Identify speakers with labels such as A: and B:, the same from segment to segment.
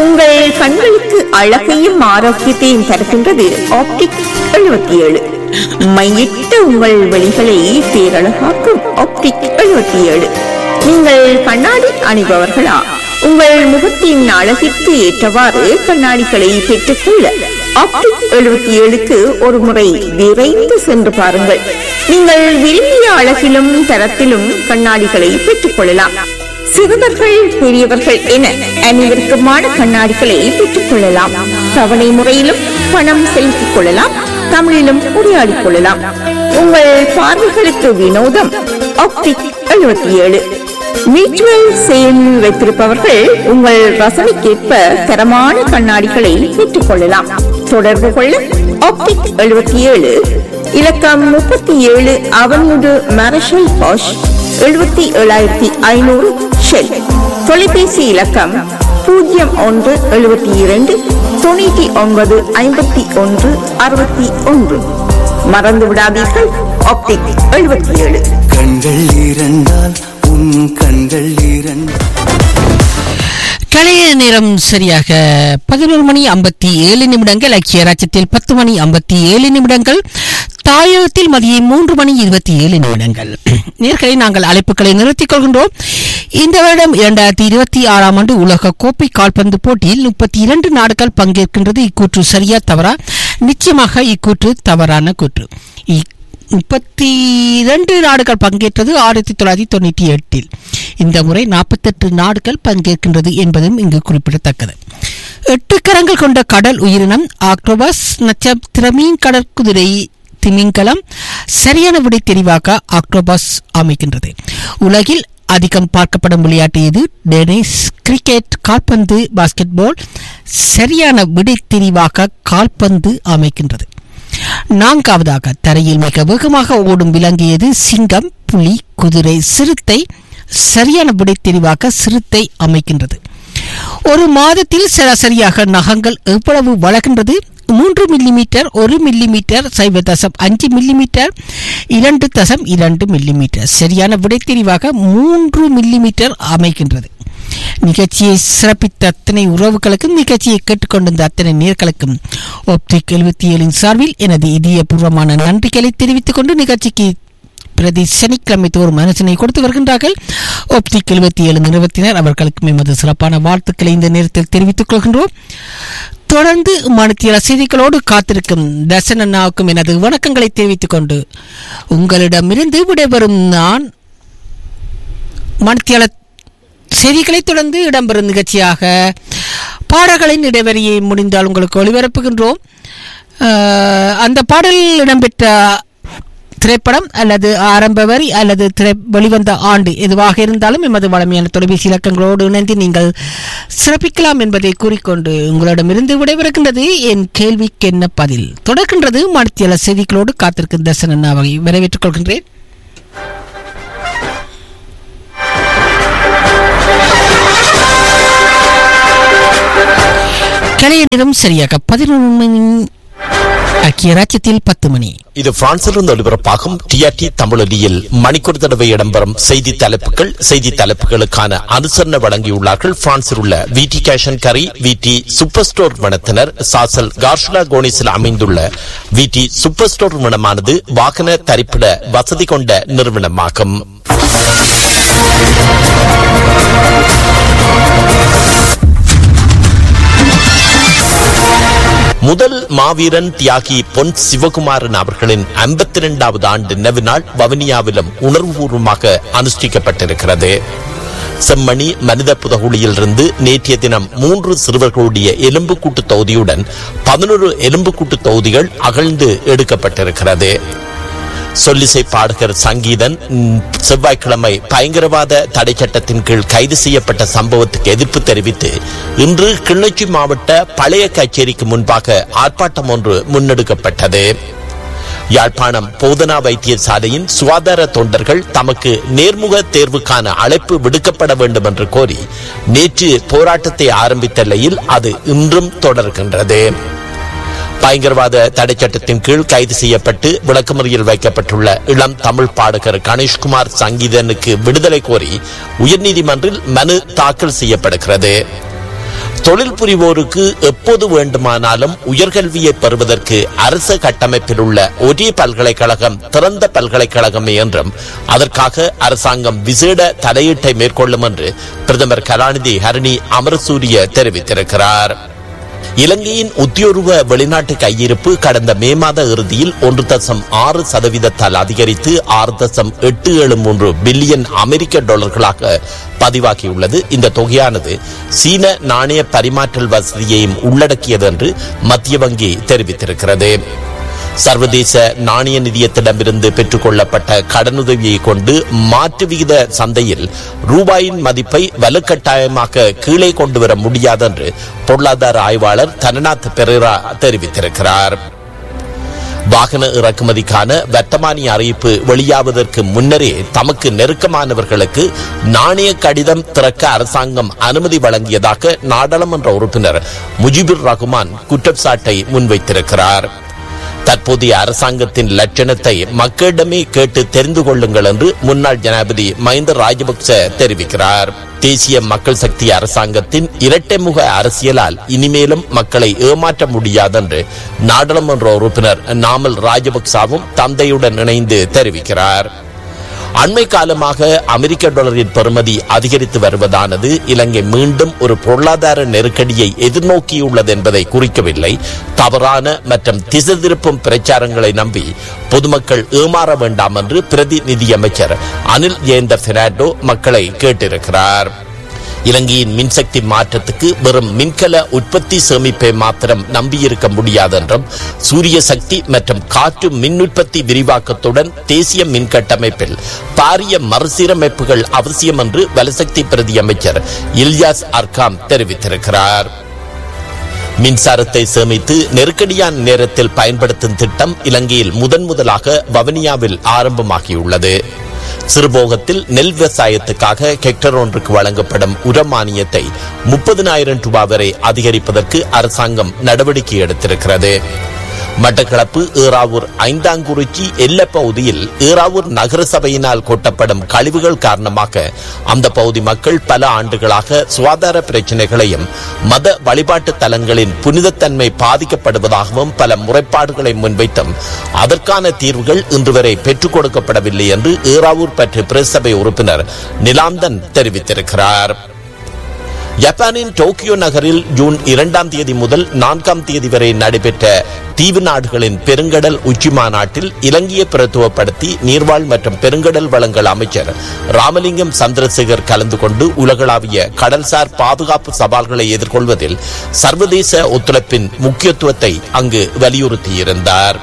A: உங்கள் கண்களுக்கு அழகையும் ஆரோக்கியத்தையும் தருகின்றது ஆப்டிக் எழுபத்தி ஏழு மையிட்ட உங்கள் வெளிகளை பேரழகாக்கும் ஆப்டிக் எழுபத்தி ஏழு நீங்கள் கண்ணாடி அணிபவர்களா உங்கள் முகத்தின் அழகிற்கு ஏற்றவாறு கண்ணாடிகளை பெற்றுக்கொள்ள ஆப்டிக் எழுபத்தி ஏழுக்கு ஒரு முறை விரைந்து சென்று பாருங்கள் நீங்கள் விரும்பிய அழகிலும் தரத்திலும் கண்ணாடிகளை பெற்றுக் கொள்ளலாம் சிறுவர்கள் பெரியவர்கள் என அனைவருக்குமான கண்ணாடிகளை பெற்றுக் கொள்ளலாம் தவணை முறையிலும் பணம் செலுத்திக் கொள்ளலாம் தமிழிலும் உரையாடிக் கொள்ளலாம் உங்கள் பார்வைகளுக்கு வினோதம் ஆப்டிக் எழுபத்தி ஏழு மியூச்சுவல் சேல் வைத்திருப்பவர்கள் உங்கள் வசதிக்கேற்ப தரமான கண்ணாடிகளை பெற்றுக் கொள்ளலாம் தொடர்பு கொள்ள ஆப்டிக் எழுபத்தி ஏழு இலக்கம் முப்பத்தி ஏழு அவனோடு மரஷல் பாஷ் எழுபத்தி ஏழாயிரத்தி ஐநூறு ஷெல் தொலைபேசி இலக்கம் பூஜ்ஜியம் ஒன்று எழுபத்தி இரண்டு தொண்ணூற்றி ஒன்பது ஐம்பத்தி ஒன்று அறுபத்தி ஒன்று மறந்து விடாதீர்கள் ஆப்டிக் எழுபத்தி ஏழு
B: கண்கள் இரண்டால் உன் கண்கள் இரண்டு
C: கலைய நேரம் சரியாக பதினோரு மணி ஐம்பத்தி ஏழு நிமிடங்கள் ஐக்கிய ராஜ்யத்தில் பத்து மணி ஐம்பத்தி ஏழு நிமிடங்கள் தாயகத்தில் மதியம் மூன்று மணி இருபத்தி ஏழு நிமிடங்கள் நேர்களை நாங்கள் அழைப்புகளை நிறுத்திக் கொள்கின்றோம் இந்த வருடம் இரண்டாயிரத்தி இருபத்தி ஆறாம் ஆண்டு உலக கோப்பை கால்பந்து போட்டியில் முப்பத்தி இரண்டு நாடுகள் பங்கேற்கின்றது இக்கூற்று சரியா தவறா நிச்சயமாக இக்கூற்று தவறான கூற்று இ- முப்பத்தி இரண்டு நாடுகள் பங்கேற்றது ஆயிரத்தி தொள்ளாயிரத்தி தொண்ணூற்றி எட்டில் இந்த முறை நாற்பத்தெட்டு நாடுகள் பங்கேற்கின்றது என்பதும் இங்கு குறிப்பிடத்தக்கது எட்டு கரங்கள் கொண்ட கடல் உயிரினம் ஆக்டோபஸ் நட்சத்திர மீன் கடற்குதிரை திமிங்கலம் சரியான விடை தெரிவாக ஆக்டோபஸ் அமைக்கின்றது உலகில் அதிகம் பார்க்கப்படும் விளையாட்டு இது டென்னிஸ் கிரிக்கெட் கால்பந்து பாஸ்கெட்பால் சரியான விடை தெரிவாக கால்பந்து அமைக்கின்றது நான்காவதாக தரையில் மிக வேகமாக ஓடும் விலங்கியது சிங்கம் புலி குதிரை சிறுத்தை சரியான விடை தெரிவாக சிறுத்தை அமைக்கின்றது ஒரு மாதத்தில் சராசரியாக நகங்கள் எவ்வளவு வளர்கின்றது மூன்று மில்லிமீட்டர் ஒரு மில்லிமீட்டர் சைவ தசம் அஞ்சு மில்லிமீட்டர் இரண்டு தசம் இரண்டு மில்லிமீட்டர் சரியான விடை தெரிவாக மூன்று மில்லிமீட்டர் அமைக்கின்றது நிகழ்ச்சியை சிறப்பித்த அத்தனை உறவுகளுக்கும் நிகழ்ச்சியை கேட்டுக்கொண்டிருந்த அத்தனை நேர்களுக்கும் ஒப்டிக் எழுபத்தி ஏழின் சார்பில் எனது இதயபூர்வமான நன்றிகளை தெரிவித்துக் கொண்டு நிகழ்ச்சிக்கு பிரதி சனிக்கிழமை தோறும் மனுஷனை கொடுத்து வருகின்றார்கள் ஒப்டிக் எழுபத்தி ஏழு நிறுவனத்தினர் அவர்களுக்கும் எமது சிறப்பான வாழ்த்துக்களை இந்த நேரத்தில் தெரிவித்துக் கொள்கின்றோம் தொடர்ந்து மனத்திய செய்திகளோடு காத்திருக்கும் தர்சன் அண்ணாவுக்கும் எனது வணக்கங்களை தெரிவித்துக் கொண்டு உங்களிடமிருந்து விடைபெறும் நான் மனத்தியால செய்திகளை தொடர்ந்து இடம்பெறும் நிகழ்ச்சியாக பாடல்களின் இடைவெளியை முடிந்தால் உங்களுக்கு ஒளிபரப்புகின்றோம் அஹ், அந்த பாடலில் இடம்பெற்ற திரைப்படம் அல்லது ஆரம்ப வரி அல்லது திரை வெளிவந்த ஆண்டு எதுவாக இருந்தாலும் எமது வளமையான தொலைபேசி இலக்கங்களோடு இணைந்து நீங்கள் சிறப்பிக்கலாம் என்பதை கூறிக்கொண்டு உங்களிடமிருந்து விடைபெறுகின்றது என் கேள்விக்கு என்ன பதில் தொடர்கின்றது மனத்தியல செய்திகளோடு காத்திருக்கும் தர்சன் அண்ணாவை வரவேற்றுக் கொள்கின்றேன் கலைய நேரம் சரியாக பதினொன்று மணி ஐக்கிய ராஜ்யத்தில் பத்து மணி
D: இது பிரான்சிலிருந்து ஒளிபரப்பாகும் டிஆர்டி தமிழொலியில் மணிக்கூர் தடவை இடம்பெறும் செய்தி தலைப்புகள் செய்தி தலைப்புகளுக்கான அனுசரணை வழங்கியுள்ளார்கள் பிரான்சில் உள்ள விடி கேஷன் கரி விடி சூப்பர் ஸ்டோர் நிறுவனத்தினர் சாசல் கார்ஷுலா கோனிஸில் அமைந்துள்ள விடி சூப்பர் ஸ்டோர் நிறுவனமானது வாகன தரிப்பிட வசதி கொண்ட நிறுவனமாகும் முதல் மாவீரன் தியாகி பொன் சிவகுமாரன் அவர்களின் ஐம்பத்தி இரண்டாவது ஆண்டு நினைவு நாள் வவுனியாவிலும் உணர்வுபூர்வமாக அனுஷ்டிக்கப்பட்டிருக்கிறது செம்மணி மனித புதகுழியிலிருந்து நேற்றைய தினம் மூன்று சிறுவர்களுடைய எலும்புக்கூட்டு தொகுதியுடன் பதினொரு எலும்புக்கூட்டு தொகுதிகள் அகழ்ந்து எடுக்கப்பட்டிருக்கிறது சொல்லிசை பாடகர் சங்கீதன் ம், செவ்வாய்க்கிழமை பயங்கரவாத தடை சட்டத்தின் கீழ் கைது செய்யப்பட்ட சம்பவத்துக்கு எதிர்ப்பு தெரிவித்து இன்று கிளிநொச்சி மாவட்ட பழைய கச்சேரிக்கு முன்பாக ஆர்ப்பாட்டம் ஒன்று முன்னெடுக்கப்பட்டது யாழ்ப்பாணம் போதனா வைத்தியசாலையின் சுகாதார தொண்டர்கள் தமக்கு நேர்முக தேர்வுக்கான அழைப்பு விடுக்கப்பட வேண்டும் என்று கோரி நேற்று போராட்டத்தை ஆரம்பித்த நிலையில் அது இன்றும் தொடர்கின்றது பயங்கரவாத தடை சட்டத்தின் கீழ் கைது செய்யப்பட்டு விளக்கமறியல் வைக்கப்பட்டுள்ள இளம் தமிழ் பாடகர் கணேஷ்குமார் சங்கீதனுக்கு விடுதலை கோரி உயர்நீதிமன்றில் மனு தாக்கல் செய்யப்படுகிறது தொழில் புரிவோருக்கு எப்போது வேண்டுமானாலும் உயர்கல்வியை பெறுவதற்கு அரசு கட்டமைப்பில் உள்ள ஒரே பல்கலைக்கழகம் திறந்த பல்கலைக்கழகமே என்றும் அதற்காக அரசாங்கம் விசேட தலையீட்டை மேற்கொள்ளும் என்று பிரதமர் கலாநிதி ஹரணி அமரசூரிய தெரிவித்திருக்கிறார் இலங்கையின் உத்தியோர்வ வெளிநாட்டு கையிருப்பு கடந்த மே மாத இறுதியில் ஒன்று தசம் ஆறு சதவீதத்தால் அதிகரித்து ஆறு தசம் எட்டு ஏழு மூன்று பில்லியன் அமெரிக்க டாலர்களாக பதிவாகியுள்ளது இந்த தொகையானது சீன நாணய பரிமாற்றல் வசதியையும் உள்ளடக்கியது என்று மத்திய வங்கி தெரிவித்திருக்கிறது சர்வதேச நாணய நிதியத்திடமிருந்து பெற்றுக்கொள்ளப்பட்ட கடனுதவியை கொண்டு மாற்று விகித சந்தையில் ரூபாயின் மதிப்பை வலுக்கட்டாயமாக கீழே கொண்டு வர முடியாது என்று பொருளாதார ஆய்வாளர் தனநாத் பெரேரா தெரிவித்திருக்கிறார் வாகன இறக்குமதிக்கான வர்த்தமானி அறிவிப்பு வெளியாவதற்கு முன்னரே தமக்கு நெருக்கமானவர்களுக்கு நாணய கடிதம் திறக்க அரசாங்கம் அனுமதி வழங்கியதாக நாடாளுமன்ற உறுப்பினர் முஜிபுர் ரகுமான் குற்றச்சாட்டை முன்வைத்திருக்கிறார் தற்போதைய அரசாங்கத்தின் லட்சணத்தை மக்களிடமே கேட்டு தெரிந்து கொள்ளுங்கள் என்று முன்னாள் ஜனாதிபதி மஹிந்த ராஜபக்ச தெரிவிக்கிறார் தேசிய மக்கள் சக்தி அரசாங்கத்தின் இரட்டை முக அரசியலால் இனிமேலும் மக்களை ஏமாற்ற முடியாதென்று நாடாளுமன்ற உறுப்பினர் நாமல் ராஜபக்சாவும் தந்தையுடன் இணைந்து தெரிவிக்கிறார் அண்மை காலமாக அமெரிக்க டாலரின் பெறுமதி அதிகரித்து வருவதானது இலங்கை மீண்டும் ஒரு பொருளாதார நெருக்கடியை எதிர்நோக்கியுள்ளது என்பதை குறிக்கவில்லை தவறான மற்றும் திசை திருப்பும் பிரச்சாரங்களை நம்பி பொதுமக்கள் ஏமாற வேண்டாம் என்று பிரதி நிதியமைச்சர் அனில் ஜெயந்த பெர்னாண்டோ மக்களை கேட்டிருக்கிறார் இலங்கையின் மின்சக்தி மாற்றத்துக்கு வெறும் மின்கல உற்பத்தி சேமிப்பை மாத்திரம் நம்பியிருக்க முடியாதென்றும் சூரிய சக்தி மற்றும் காற்று மின் உற்பத்தி விரிவாக்கத்துடன் தேசிய மின் கட்டமைப்பில் பாரிய மறுசீரமைப்புகள் அவசியம் என்று வலசக்தி பிரதி அமைச்சர் இல்யாஸ் அர்காம் தெரிவித்திருக்கிறார் மின்சாரத்தை சேமித்து நெருக்கடியான நேரத்தில் பயன்படுத்தும் திட்டம் இலங்கையில் முதன் முதலாக வவனியாவில் ஆரம்பமாகியுள்ளது சிறுபோகத்தில் நெல் விவசாயத்துக்காக ஹெக்டர் ஒன்றுக்கு வழங்கப்படும் உர மானியத்தை முப்பதினாயிரம் ரூபாய் வரை அதிகரிப்பதற்கு அரசாங்கம் நடவடிக்கை எடுத்திருக்கிறது மட்டக்களப்பு ஏறாவூர் ஐந்தாங்குறிச்சி எல்ல பகுதியில் ஏறாவூர் நகர சபையினால் கொட்டப்படும் கழிவுகள் காரணமாக அந்த பகுதி மக்கள் பல ஆண்டுகளாக சுகாதார பிரச்சனைகளையும் மத வழிபாட்டு தலங்களின் புனிதத்தன்மை பாதிக்கப்படுவதாகவும் பல முறைப்பாடுகளை முன்வைத்தும் அதற்கான தீர்வுகள் இன்று வரை பெற்றுக் கொடுக்கப்படவில்லை என்று ஏறாவூர் பற்று பிரசபை உறுப்பினர் நிலாந்தன் தெரிவித்திருக்கிறார் ஜப்பானின் டோக்கியோ நகரில் ஜூன் இரண்டாம் தேதி முதல் நான்காம் தேதி வரை நடைபெற்ற தீவு நாடுகளின் பெருங்கடல் உச்சி மாநாட்டில் இலங்கையை பிரத்துவப்படுத்தி நீர்வாழ் மற்றும் பெருங்கடல் வளங்கள் அமைச்சர் ராமலிங்கம் சந்திரசேகர் கலந்து கொண்டு உலகளாவிய கடல்சார் பாதுகாப்பு சவால்களை எதிர்கொள்வதில் சர்வதேச ஒத்துழைப்பின் முக்கியத்துவத்தை அங்கு வலியுறுத்தியிருந்தார்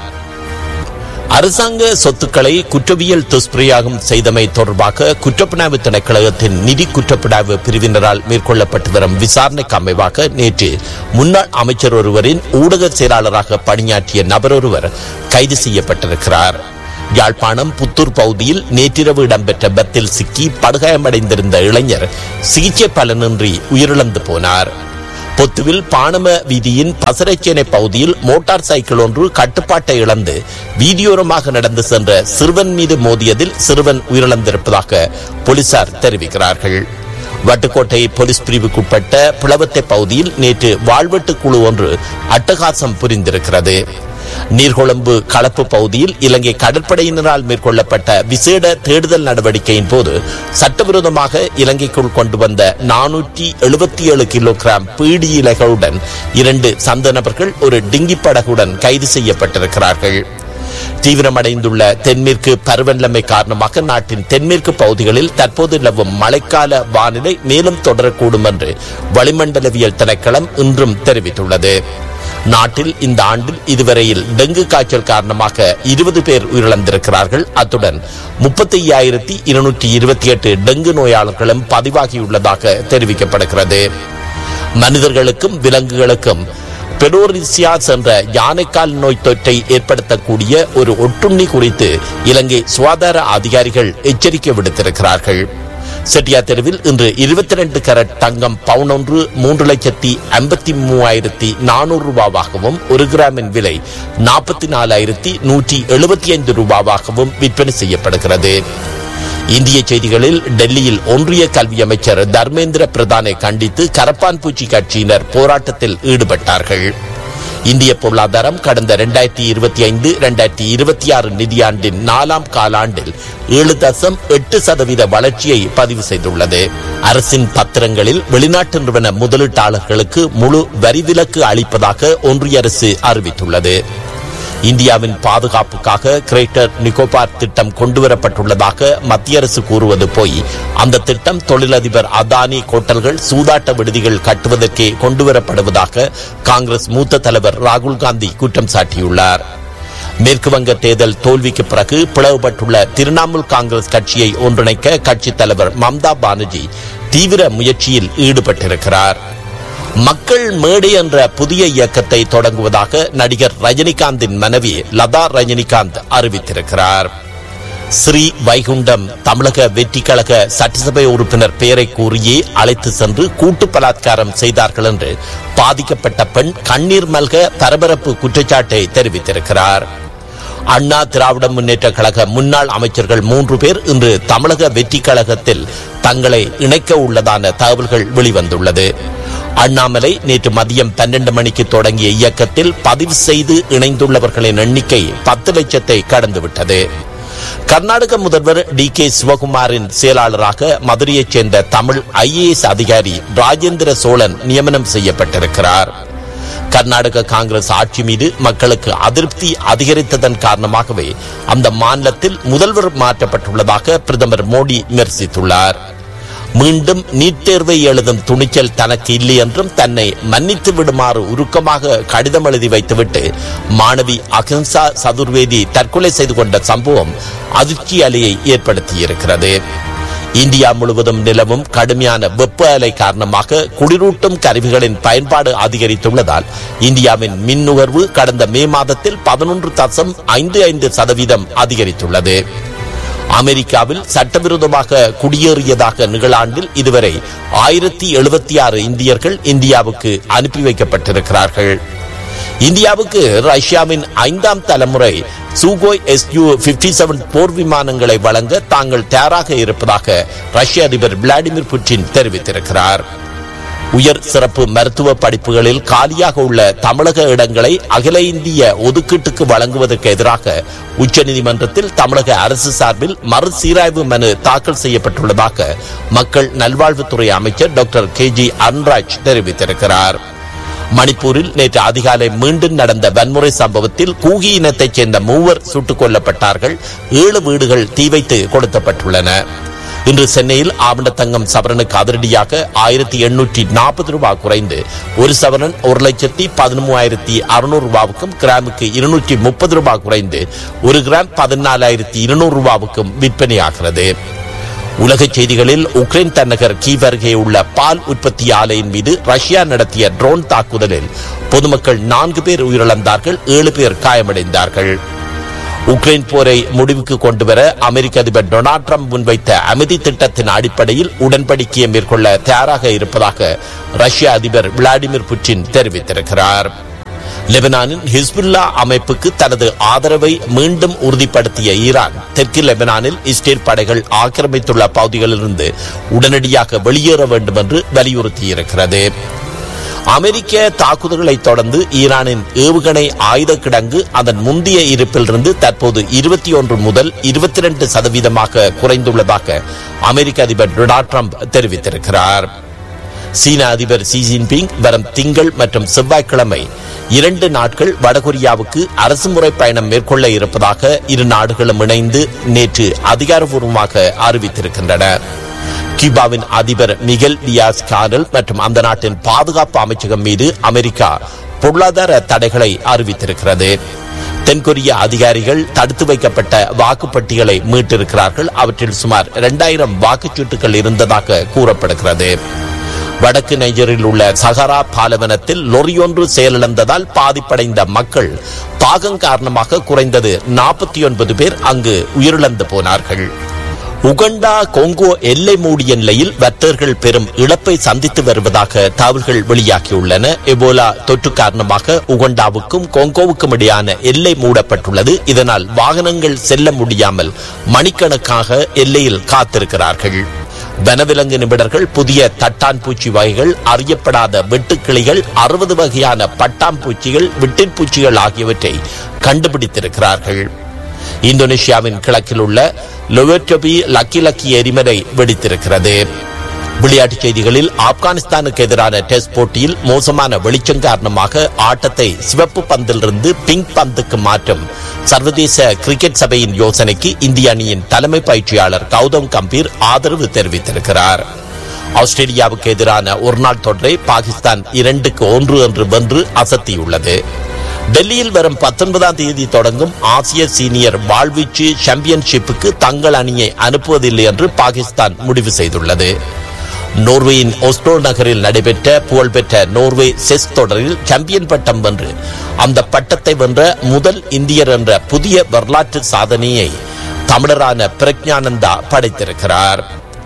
D: அரசாங்க சொத்துக்களை குற்றவியல் துஷ்பிரயோகம் செய்தமை தொடர்பாக குற்றப்புணர்வு திணைக்களகத்தின் நிதி குற்றப்புணர்வு பிரிவினரால் மேற்கொள்ளப்பட்டு வரும் விசாரணைக்கு அமைவாக நேற்று முன்னாள் அமைச்சர் ஒருவரின் ஊடக செயலாளராக பணியாற்றிய நபர் ஒருவர் கைது செய்யப்பட்டிருக்கிறார் யாழ்ப்பாணம் புத்தூர் பகுதியில் நேற்றிரவு இடம்பெற்ற பத்தில் சிக்கி படுகாயமடைந்திருந்த இளைஞர் சிகிச்சை பலனின்றி உயிரிழந்து போனார் பொத்துவில் பாணம வீதியின் பசரச்சேனை பகுதியில் மோட்டார் சைக்கிள் ஒன்று கட்டுப்பாட்டை இழந்து வீதியோரமாக நடந்து சென்ற சிறுவன் மீது மோதியதில் சிறுவன் உயிரிழந்திருப்பதாக போலீசார் தெரிவிக்கிறார்கள் வட்டுக்கோட்டை போலீஸ் பிரிவுக்குட்பட்ட பிளவத்தை பகுதியில் நேற்று வாழ்வெட்டு குழு ஒன்று அட்டகாசம் புரிந்திருக்கிறது நீர்கொழும்பு களப்பு பகுதியில் இலங்கை கடற்படையினரால் மேற்கொள்ளப்பட்ட விசேட தேடுதல் நடவடிக்கையின் போது சட்டவிரோதமாக இலங்கைக்குள் கொண்டு வந்த நானூற்றி எழுபத்தி ஏழு கிலோகிராம் பீடி இலைகளுடன் இரண்டு சந்த நபர்கள் ஒரு டிங்கி படகுடன் கைது செய்யப்பட்டிருக்கிறார்கள் தீவிரமடைந்துள்ள தென்மேற்கு பருவநிலைமை காரணமாக நாட்டின் தென்மேற்கு பகுதிகளில் தற்போது நிலவும் மழைக்கால வானிலை மேலும் தொடரக்கூடும் என்று வளிமண்டலவியல் திணைக்களம் இன்றும் தெரிவித்துள்ளது நாட்டில் இந்த ஆண்டில் இதுவரையில் டெங்கு காய்ச்சல் காரணமாக இருபது பேர் உயிரிழந்திருக்கிறார்கள் அத்துடன் முப்பத்தி ஐயாயிரத்தி இருநூற்றி இருபத்தி எட்டு டெங்கு நோயாளர்களும் பதிவாகியுள்ளதாக தெரிவிக்கப்படுகிறது மனிதர்களுக்கும் விலங்குகளுக்கும் பெடோரிசியாஸ் என்ற யானைக்கால் நோய் தொற்றை ஏற்படுத்தக்கூடிய ஒரு ஒட்டுண்ணி குறித்து இலங்கை சுகாதார அதிகாரிகள் எச்சரிக்கை விடுத்திருக்கிறார்கள் செட்டியா தெருவில் இன்று இருபத்தி ரெண்டு கரட் தங்கம் பவுன் ஒன்று மூன்று லட்சத்தி ஐம்பத்தி மூவாயிரத்தி நானூறு ரூபாவாகவும் ஒரு கிராமின் விலை நாற்பத்தி நாலாயிரத்தி நூற்றி எழுபத்தி ஐந்து ரூபாவாகவும் விற்பனை செய்யப்படுகிறது இந்திய செய்திகளில் டெல்லியில் ஒன்றிய கல்வி அமைச்சர் தர்மேந்திர பிரதானை கண்டித்து கரப்பான் பூச்சி கட்சியினர் போராட்டத்தில் ஈடுபட்டார்கள் இந்திய பொருளாதாரம் கடந்த இரண்டாயிரத்தி இருபத்தி ஐந்து இரண்டாயிரத்தி இருபத்தி ஆறு நிதியாண்டின் நாலாம் காலாண்டில் ஏழு தசம் எட்டு சதவீத வளர்ச்சியை பதிவு செய்துள்ளது அரசின் பத்திரங்களில் வெளிநாட்டு நிறுவன முதலீட்டாளர்களுக்கு முழு வரி விலக்கு அளிப்பதாக ஒன்றிய அரசு அறிவித்துள்ளது இந்தியாவின் பாதுகாப்புக்காக கிரேட்டர் நிக்கோபார் திட்டம் கொண்டுவரப்பட்டுள்ளதாக மத்திய அரசு கூறுவது போய் அந்த திட்டம் தொழிலதிபர் அதானி கோட்டல்கள் சூதாட்ட விடுதிகள் கட்டுவதற்கே கொண்டுவரப்படுவதாக காங்கிரஸ் மூத்த தலைவர் ராகுல் காந்தி குற்றம் சாட்டியுள்ளார் மேற்கு வங்க தேர்தல் தோல்விக்கு பிறகு பிளவுபட்டுள்ள திரிணாமுல் காங்கிரஸ் கட்சியை ஒன்றிணைக்க கட்சித் தலைவர் மம்தா பானர்ஜி தீவிர முயற்சியில் ஈடுபட்டிருக்கிறார் மக்கள் மேடை என்ற புதிய இயக்கத்தை தொடங்குவதாக நடிகர் ரஜினிகாந்தின் மனைவி லதா ரஜினிகாந்த் அறிவித்திருக்கிறார் ஸ்ரீ வைகுண்டம் தமிழக வெற்றி கழக சட்டசபை உறுப்பினர் பெயரை கூறியே அழைத்து சென்று கூட்டு பலாத்காரம் செய்தார்கள் என்று பாதிக்கப்பட்ட பெண் கண்ணீர் மல்க பரபரப்பு குற்றச்சாட்டை தெரிவித்திருக்கிறார் அண்ணா திராவிட முன்னேற்ற கழக முன்னாள் அமைச்சர்கள் மூன்று பேர் இன்று தமிழக வெற்றி கழகத்தில் தங்களை இணைக்க உள்ளதான தகவல்கள் வெளிவந்துள்ளது அண்ணாமலை நேற்று மதியம் பன்னெண்டு மணிக்கு தொடங்கிய இயக்கத்தில் பதிவு செய்து இணைந்துள்ளவர்களின் எண்ணிக்கை பத்து லட்சத்தை கடந்துவிட்டது கர்நாடக முதல்வர் டி கே சிவகுமாரின் செயலாளராக மதுரையைச் சேர்ந்த தமிழ் ஐஏஎஸ் அதிகாரி ராஜேந்திர சோழன் நியமனம் செய்யப்பட்டிருக்கிறார் கர்நாடக காங்கிரஸ் ஆட்சி மீது மக்களுக்கு அதிருப்தி அதிகரித்ததன் காரணமாகவே அந்த மாநிலத்தில் முதல்வர் மாற்றப்பட்டுள்ளதாக பிரதமர் மோடி விமர்சித்துள்ளார் மீண்டும் நீட் தேர்வை எழுதும் துணிச்சல் தனக்கு இல்லை என்றும் தன்னை மன்னித்து விடுமாறு உருக்கமாக கடிதம் எழுதி வைத்துவிட்டு மாணவி அகிம்சா சதுர்வேதி தற்கொலை செய்து கொண்ட சம்பவம் அதிர்ச்சி அலையை ஏற்படுத்தியிருக்கிறது இந்தியா முழுவதும் நிலவும் கடுமையான வெப்ப அலை காரணமாக குளிரூட்டும் கருவிகளின் பயன்பாடு அதிகரித்துள்ளதால் இந்தியாவின் மின் நுகர்வு கடந்த மே மாதத்தில் பதினொன்று தசம் ஐந்து ஐந்து சதவீதம் அதிகரித்துள்ளது அமெரிக்காவில் சட்டவிரோதமாக குடியேறியதாக நிகழாண்டில் இதுவரை ஆயிரத்தி எழுபத்தி ஆறு இந்தியர்கள் இந்தியாவுக்கு அனுப்பி வைக்கப்பட்டிருக்கிறார்கள் இந்தியாவுக்கு ரஷ்யாவின் ஐந்தாம் தலைமுறை சூகோய் எஸ்யூ பிப்டி செவன் போர் விமானங்களை வழங்க தாங்கள் தயாராக இருப்பதாக ரஷ்ய அதிபர் விளாடிமிர் புட்டின் தெரிவித்திருக்கிறார் உயர் சிறப்பு மருத்துவ படிப்புகளில் காலியாக உள்ள தமிழக இடங்களை அகில இந்திய ஒதுக்கீட்டுக்கு வழங்குவதற்கு எதிராக உச்சநீதிமன்றத்தில் தமிழக அரசு சார்பில் மறுசீராய்வு மனு தாக்கல் செய்யப்பட்டுள்ளதாக மக்கள் நல்வாழ்வுத்துறை அமைச்சர் டாக்டர் கே ஜி அன்ராஜ் தெரிவித்திருக்கிறார் மணிப்பூரில் நேற்று அதிகாலை மீண்டும் நடந்த வன்முறை சம்பவத்தில் கூகி இனத்தைச் சேர்ந்த மூவர் சுட்டுக் கொல்லப்பட்டார்கள் ஏழு வீடுகள் தீ வைத்து கொடுத்தப்பட்டுள்ளன இன்று சென்னையில் ஆவணத்தங்கம் சவரனுக்கு அதிரடியாக ஆயிரத்தி எண்ணூற்றி நாற்பது ரூபாய் குறைந்து ஒரு சவரன் ஒரு லட்சத்தி பதிமூவாயிரத்தி அறுநூறு ரூபாவுக்கும் கிராமுக்கு இருநூற்றி முப்பது ரூபாய் குறைந்து ஒரு கிராம் பதினாலாயிரத்தி இருநூறு ரூபாவுக்கும் விற்பனையாகிறது உலகச் செய்திகளில் உக்ரைன் தலைநகர் கீவ் அருகே உள்ள பால் உற்பத்தி ஆலையின் மீது ரஷ்யா நடத்திய ட்ரோன் தாக்குதலில் பொதுமக்கள் நான்கு பேர் உயிரிழந்தார்கள் ஏழு பேர் காயமடைந்தார்கள் உக்ரைன் போரை முடிவுக்கு கொண்டுவர அமெரிக்க அதிபர் டொனால்ட் ட்ரம்ப் முன்வைத்த அமைதி திட்டத்தின் அடிப்படையில் உடன்படிக்கையை மேற்கொள்ள தயாராக இருப்பதாக ரஷ்ய அதிபர் விளாடிமிர் புட்டின் தெரிவித்திருக்கிறார் லெபனானின் ஹிஸ்புல்லா அமைப்புக்கு தனது ஆதரவை மீண்டும் உறுதிப்படுத்திய ஈரான் தெற்கு லெபனானில் இஸ்ரேல் படைகள் ஆக்கிரமித்துள்ள பகுதிகளிலிருந்து உடனடியாக வெளியேற வேண்டும் என்று வலியுறுத்தியிருக்கிறது அமெரிக்க தாக்குதல்களை தொடர்ந்து ஈரானின் ஏவுகணை ஆயுத கிடங்கு அதன் முந்தைய இருப்பிலிருந்து தற்போது இருபத்தி ஒன்று முதல் இருபத்தி இரண்டு சதவீதமாக குறைந்துள்ளதாக அமெரிக்க அதிபர் டொனால்ட் ட்ரம்ப் தெரிவித்திருக்கிறார் சீன அதிபர் ஷி ஜின்பிங் வரும் திங்கள் மற்றும் செவ்வாய்க்கிழமை இரண்டு நாட்கள் வடகொரியாவுக்கு அரசுமுறை பயணம் மேற்கொள்ள இருப்பதாக இரு நாடுகளும் இணைந்து நேற்று அதிகாரப்பூர்வமாக அறிவித்திருக்கின்றன கியூபாவின் அதிபர் மிகல் டியாஸ் கானல் மற்றும் அந்த நாட்டின் பாதுகாப்பு அமைச்சகம் மீது அமெரிக்கா பொருளாதார தடைகளை அறிவித்திருக்கிறது தென்கொரிய அதிகாரிகள் தடுத்து வைக்கப்பட்ட வாக்குப்பட்டிகளை மீட்டிருக்கிறார்கள் அவற்றில் சுமார் இரண்டாயிரம் வாக்குச்சீட்டுகள் இருந்ததாக கூறப்படுகிறது வடக்கு நைஜரில் உள்ள சஹரா பாலைவனத்தில் லொரியொன்று செயலிழந்ததால் பாதிப்படைந்த மக்கள் தாகம் காரணமாக குறைந்தது நாற்பத்தி ஒன்பது பேர் அங்கு உயிரிழந்து போனார்கள் உகண்டா கொங்கோ எல்லை மூடிய நிலையில் வர்த்தகர்கள் பெரும் இழப்பை சந்தித்து வருவதாக தகவல்கள் வெளியாகியுள்ளன எபோலா தொற்று காரணமாக உகண்டாவுக்கும் கொங்கோவுக்கும் இடையான எல்லை மூடப்பட்டுள்ளது இதனால் வாகனங்கள் செல்ல முடியாமல் மணிக்கணக்காக எல்லையில் காத்திருக்கிறார்கள் வனவிலங்கு நிபுணர்கள் புதிய தட்டான் பூச்சி வகைகள் அறியப்படாத வெட்டுக்கிளிகள் அறுபது வகையான பட்டாம்பூச்சிகள் விட்டிற்பூச்சிகள் ஆகியவற்றை கண்டுபிடித்திருக்கிறார்கள் இந்தோனேஷியாவின் கிழக்கில் உள்ள லொவெட்டபி லக்கி லக்கி எரிமலை வெடித்திருக்கிறது விளையாட்டுச் செய்திகளில் ஆப்கானிஸ்தானுக்கு எதிரான டெஸ்ட் போட்டியில் மோசமான வெளிச்சம் காரணமாக ஆட்டத்தை சிவப்பு பந்திலிருந்து பிங்க் பந்துக்கு மாற்றும் சர்வதேச கிரிக்கெட் சபையின் யோசனைக்கு இந்திய அணியின் தலைமை பயிற்சியாளர் கௌதம் கம்பீர் ஆதரவு தெரிவித்திருக்கிறார் ஆஸ்திரேலியாவுக்கு எதிரான ஒருநாள் தொடரை பாகிஸ்தான் இரண்டுக்கு ஒன்று என்று வென்று அசத்தியுள்ளது டெல்லியில் வரும் பத்தொன்பதாம் தேதி தொடங்கும் ஆசிய சீனியர் வாழ்வீச்சு சாம்பியன்ஷிப்புக்கு தங்கள் அணியை அனுப்புவதில்லை என்று பாகிஸ்தான் முடிவு செய்துள்ளது நோர்வேயின் ஒஸ்லோ நகரில் நடைபெற்ற புகழ்பெற்ற நோர்வே செஸ் தொடரில் சாம்பியன் பட்டம் வென்று அந்த பட்டத்தை வென்ற முதல் இந்தியர் என்ற புதிய வரலாற்று சாதனையை தமிழரான பிரக்ஞானந்தா படைத்திருக்கிறார்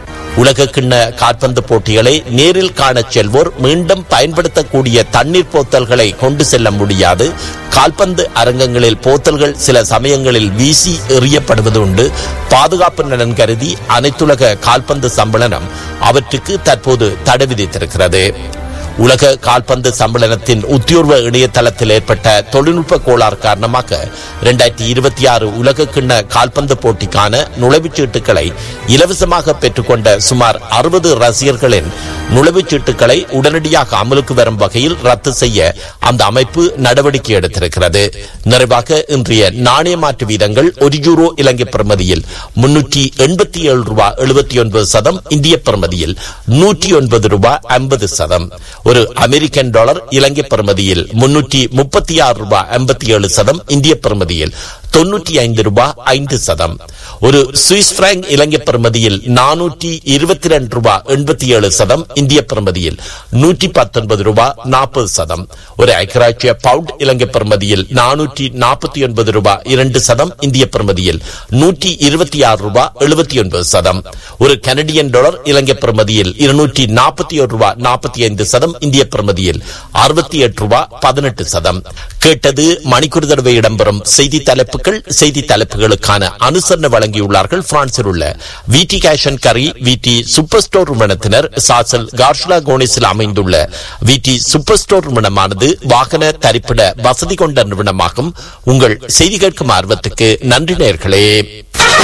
D: உலக கிண்ண காற்பந்து போட்டிகளை நேரில் காணச் செல்வோர் மீண்டும் பயன்படுத்தக்கூடிய தண்ணீர் போத்தல்களை கொண்டு செல்ல முடியாது கால்பந்து அரங்கங்களில் போத்தல்கள் சில சமயங்களில் வீசி எறியப்படுவது உண்டு பாதுகாப்பு நலன் கருதி அனைத்துலக கால்பந்து சம்மேளனம் அவற்றுக்கு தற்போது தடை விதித்திருக்கிறது உலக கால்பந்து சம்மேளனத்தின் உத்தியோர்வ இணையதளத்தில் ஏற்பட்ட தொழில்நுட்ப கோளாறு காரணமாக இரண்டாயிரத்தி இருபத்தி ஆறு உலக கிண்ண கால்பந்து போட்டிக்கான நுழைவுச் சீட்டுகளை இலவசமாக பெற்றுக்கொண்ட சுமார் அறுபது ரசிகர்களின் நுழைவுச் சீட்டுகளை உடனடியாக அமலுக்கு வரும் வகையில் ரத்து செய்ய அந்த அமைப்பு நடவடிக்கை எடுத்திருக்கிறது நிறைவாக இன்றைய நாணய மாற்று வீதங்கள் ஒரு யூரோ இலங்கை பிரமதியில் முன்னூற்றி எண்பத்தி ஏழு ரூபாய் எழுபத்தி ஒன்பது சதம் இந்திய பிரமதியில் நூற்றி ஒன்பது ரூபாய் ஐம்பது சதம் ஒரு அமெரிக்கன் டாலர் இலங்கை பிரமதியில் முன்னூற்றி முப்பத்தி ஆறு ரூபாய் ஐம்பத்தி ஏழு சதம் இந்திய பிரமதியில் தொன்னூற்றி ஐந்து ரூபாய் ஐந்து சதம் ஒரு சுவிஸ் பிராங்க் இலங்கை பிரமதியில் நானூற்றி இருபத்தி ரெண்டு ரூபாய் எண்பத்தி ஏழு சதம் இந்திய பிரமதியில் நூற்றி பத்தொன்பது ரூபாய் நாற்பது சதம் ஒரு ஐக்கியராட்சிய பவுண்ட் இலங்கை பிரமதியில் நானூற்றி நாற்பத்தி ஒன்பது ரூபாய் இரண்டு சதம் இந்திய பிரமதியில் நூற்றி இருபத்தி ஆறு ரூபாய் எழுபத்தி ஒன்பது சதம் ஒரு கனடியன் டாலர் இலங்கை பிரமதியில் இருநூற்றி நாற்பத்தி ஒரு ரூபாய் நாற்பத்தி ஐந்து சதம் இந்திய பிரமதியில் அறுபத்தி எட்டு ரூபாய் பதினெட்டு சதம் கேட்டது மணிக்கூர் தடவை இடம்பெறும் செய்தி தலைப்புகள் செய்தி தலைப்புகளுக்கான அனுசரணை வழங்கியுள்ளார்கள் பிரான்சில் உள்ள விடி கேஷன் கரி விடி சூப்பர் ஸ்டோர் நிறுவனத்தினர் சாசல் கார்ஷ்லா கோனிஸில் அமைந்துள்ள விடி சூப்பர் ஸ்டோர் நிறுவனமானது வாகன தரிப்பிட வசதி கொண்ட நிறுவனமாகும் உங்கள் செய்தி கேட்கும் ஆர்வத்துக்கு நன்றி நேர்களே